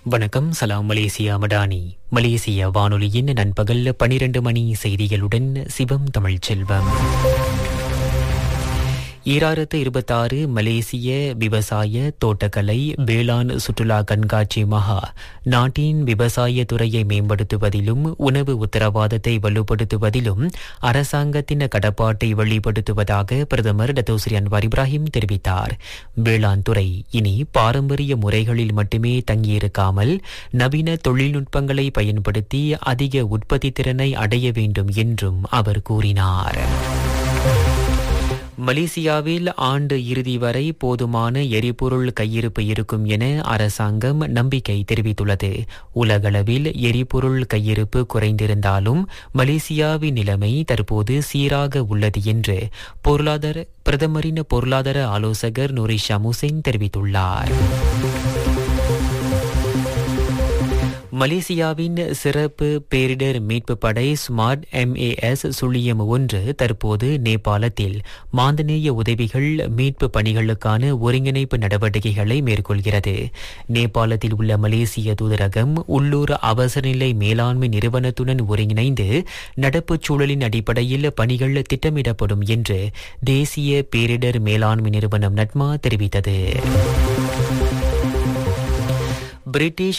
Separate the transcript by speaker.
Speaker 1: வணக்கம் சலாம் மலேசியா மடானி மலேசிய வானொலியின் நண்பகல் பனிரெண்டு மணி செய்திகளுடன் சிவம் தமிழ்ச் செல்வம் ஈராயிரத்து இருபத்தாறு மலேசிய விவசாய தோட்டக்கலை வேளாண் சுற்றுலா கண்காட்சி மகா நாட்டின் விவசாய துறையை மேம்படுத்துவதிலும் உணவு உத்தரவாதத்தை வலுப்படுத்துவதிலும் அரசாங்கத்தின் கடப்பாட்டை வெளிப்படுத்துவதாக பிரதமர் டத்தோஸ்ரீ அன்வார் இப்ராஹிம் தெரிவித்தார் வேளாண் துறை இனி பாரம்பரிய முறைகளில் மட்டுமே தங்கியிருக்காமல் நவீன தொழில்நுட்பங்களை பயன்படுத்தி அதிக உற்பத்தி திறனை அடைய வேண்டும் என்றும் அவர் கூறினார் மலேசியாவில் ஆண்டு இறுதி வரை போதுமான எரிபொருள் கையிருப்பு இருக்கும் என அரசாங்கம் நம்பிக்கை தெரிவித்துள்ளது உலகளவில் எரிபொருள் கையிருப்பு குறைந்திருந்தாலும் மலேசியாவின் நிலைமை தற்போது சீராக உள்ளது என்று பொருளாதார பிரதமரின் பொருளாதார ஆலோசகர் நூரிஷா முசைன் தெரிவித்துள்ளார் மலேசியாவின் சிறப்பு பேரிடர் மீட்பு படை ஸ்மார்ட் எம்ஏஎஸ் சுழியம் ஒன்று தற்போது நேபாளத்தில் மாந்தநேய உதவிகள் மீட்பு பணிகளுக்கான ஒருங்கிணைப்பு நடவடிக்கைகளை மேற்கொள்கிறது நேபாளத்தில் உள்ள மலேசிய தூதரகம் உள்ளூர் அவசரநிலை மேலாண்மை நிறுவனத்துடன் ஒருங்கிணைந்து நடப்புச் சூழலின் அடிப்படையில் பணிகள் திட்டமிடப்படும் என்று தேசிய பேரிடர் மேலாண்மை நிறுவனம் நட்மா தெரிவித்தது பிரிட்டிஷ்